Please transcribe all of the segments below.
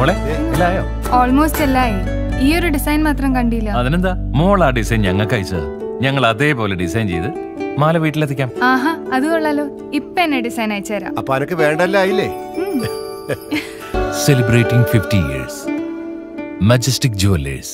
മോളെ ഇല്ലായോ ഓൾമോസ്റ്റ് എല്ലായി ഈ ഒരു ഡിസൈൻ മാത്രം കണ്ടില്ല അതിനെന്താ മോൾ ആ ഡിസൈൻ ഞങ്ങൾക്ക് അയച്ചത് ഞങ്ങൾ അതേപോലെ ഡിസൈൻ ചെയ്ത് മാല വീട്ടിലെത്തിക്കാം ആഹാ അത് കൊള്ളാലോ ഇപ്പൊ എന്നെ ഡിസൈൻ അയച്ചുതരാം അപ്പൊ അനക്ക് വേണ്ടല്ലായില്ലേ celebrating fifty years Majestic Jewellers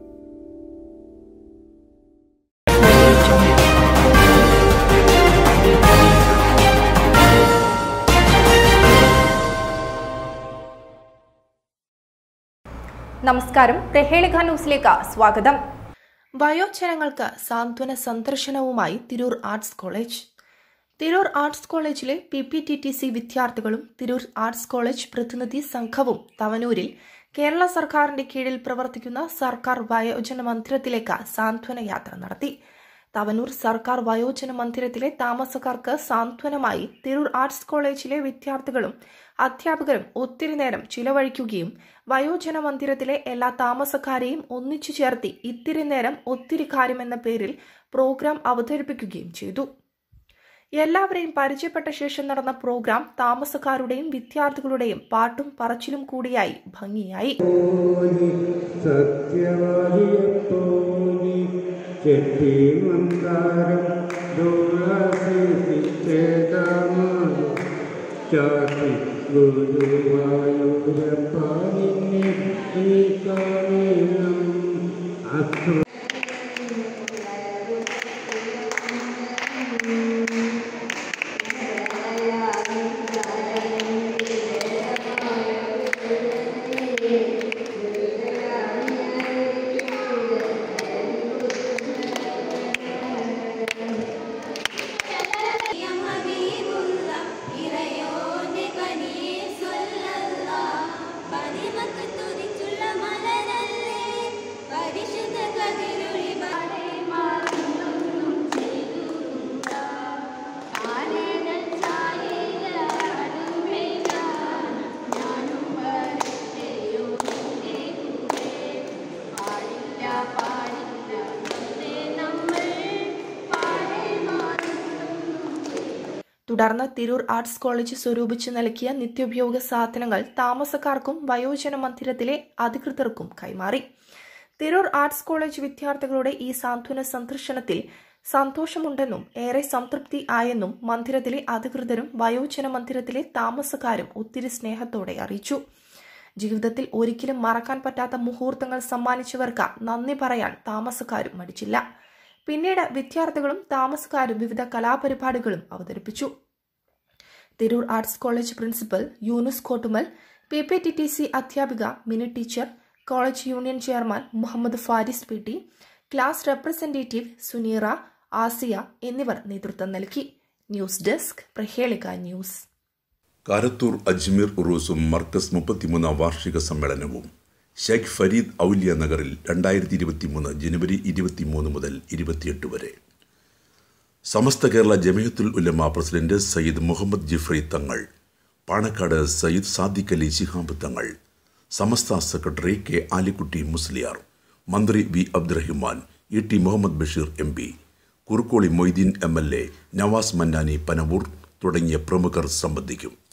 നമസ്കാരം പ്രഹേളിക ന്യൂസിലേക്ക് സ്വാഗതം വയോജനങ്ങൾക്ക് സാന്ത്വന സന്ദർശനവുമായി Tirur Arts College Tirur Arts കോളേജിലെ P P T T C വിദ്യാർത്ഥികളും തിരൂർ ആർട്സ് കോളേജ് പ്രതിനിധി സംഘവും തവനൂരിൽ കേരള സർക്കാരിന്റെ കീഴിൽ പ്രവർത്തിക്കുന്ന സർക്കാർ വയോജന മന്ദിരത്തിലേക്ക് സാന്ത്വന യാത്ര നടത്തി തവനൂർ സർക്കാർ വയോജന മന്ദിരത്തിലെ താമസക്കാർക്ക് സാന്ത്വനമായി തിരൂർ ആർട്സ് കോളേജിലെ വിദ്യാർത്ഥികളും അധ്യാപകരും ഒത്തിരി നേരം ചിലവഴിക്കുകയും വയോജന മന്ദിരത്തിലെ എല്ലാ താമസക്കാരെയും ഒന്നിച്ചു ചേർത്തി ഇത്തിരി നേരം ഒത്തിരി കാര്യം എന്ന പേരിൽ പ്രോഗ്രാം അവതരിപ്പിക്കുകയും ചെയ്തു എല്ലാവരെയും പരിചയപ്പെട്ട ശേഷം നടന്ന പ്രോഗ്രാം താമസക്കാരുടെയും വിദ്യാർത്ഥികളുടെയും പാട്ടും പറച്ചിലും കൂടിയായി ഭംഗിയായി സത്യവാദിയത്തോനി ചെത്തി മന്ദാരം ദോളാസേതമാനു ചാത്തി ഗുരുവായൂരപ്പാനിന്നെ നീ കാണണം അസ്തു തുടർന്ന് തിരൂർ ആർട്സ് കോളേജ് സ്വരൂപിച്ച് നൽകിയ നിത്യോപയോഗ സാധനങ്ങൾ താമസക്കാർക്കും വയോജന മന്ദിരത്തിലെ അധികൃതർക്കും കൈമാറി തിരൂർ ആർട്സ് കോളേജ് വിദ്യാർത്ഥികളുടെ ഈ സാന്ത്വന സന്ദർശനത്തിൽ സന്തോഷമുണ്ടെന്നും ഏറെ സംതൃപ്തി ആയെന്നും മന്ദിരത്തിലെ അധികൃതരും വയോജന മന്ദിരത്തിലെ താമസക്കാരും ഒത്തിരി സ്നേഹത്തോടെ അറിയിച്ചു ജീവിതത്തിൽ ഒരിക്കലും മറക്കാൻ പറ്റാത്ത മുഹൂർത്തങ്ങൾ സമ്മാനിച്ചവർക്ക് നന്ദി പറയാൻ താമസക്കാരും മടിച്ചില്ല പിന്നീട് വിദ്യാർത്ഥികളും താമസക്കാരും വിവിധ കലാപരിപാടികളും അവതരിപ്പിച്ചു Tirur Arts College principal Yunus Kottumal P P T T C അധ്യാപിക Mini teacher college union chairman Muhammad Faris P T class representative Suneera Asiya എന്നിവർ നേതൃത്വം നൽകി news desk Prahelika news Karathur Ajmer ഉറൂസും മർക്കസ് മുപ്പത്തിമൂന്നാം വാർഷിക സമ്മേളനവും ഷെയ്ഖ് ഫരീദ് ഔലിയ നഗറിൽ രണ്ടായിരത്തി ഇരുപത്തിമൂന്ന് ജനുവരി ഇരുപത്തിമൂന്ന് മുതൽ ഇരുപത്തിയെട്ട് വരെ Samastha Kerala Jamiyyathul Ulama president Sayyid Muhammad Jifri Thangal Panakkad Sayyid Sadiq Ali Shihab Thangal Samastha secretary K Alikutty Musliyar മന്ത്രി V Abdurahiman E T Muhammad Basheer M P Kurukkoli Moideen M L A Navas Mannani Panavoor തുടങ്ങിയ പ്രമുഖർ സംബന്ധിക്കും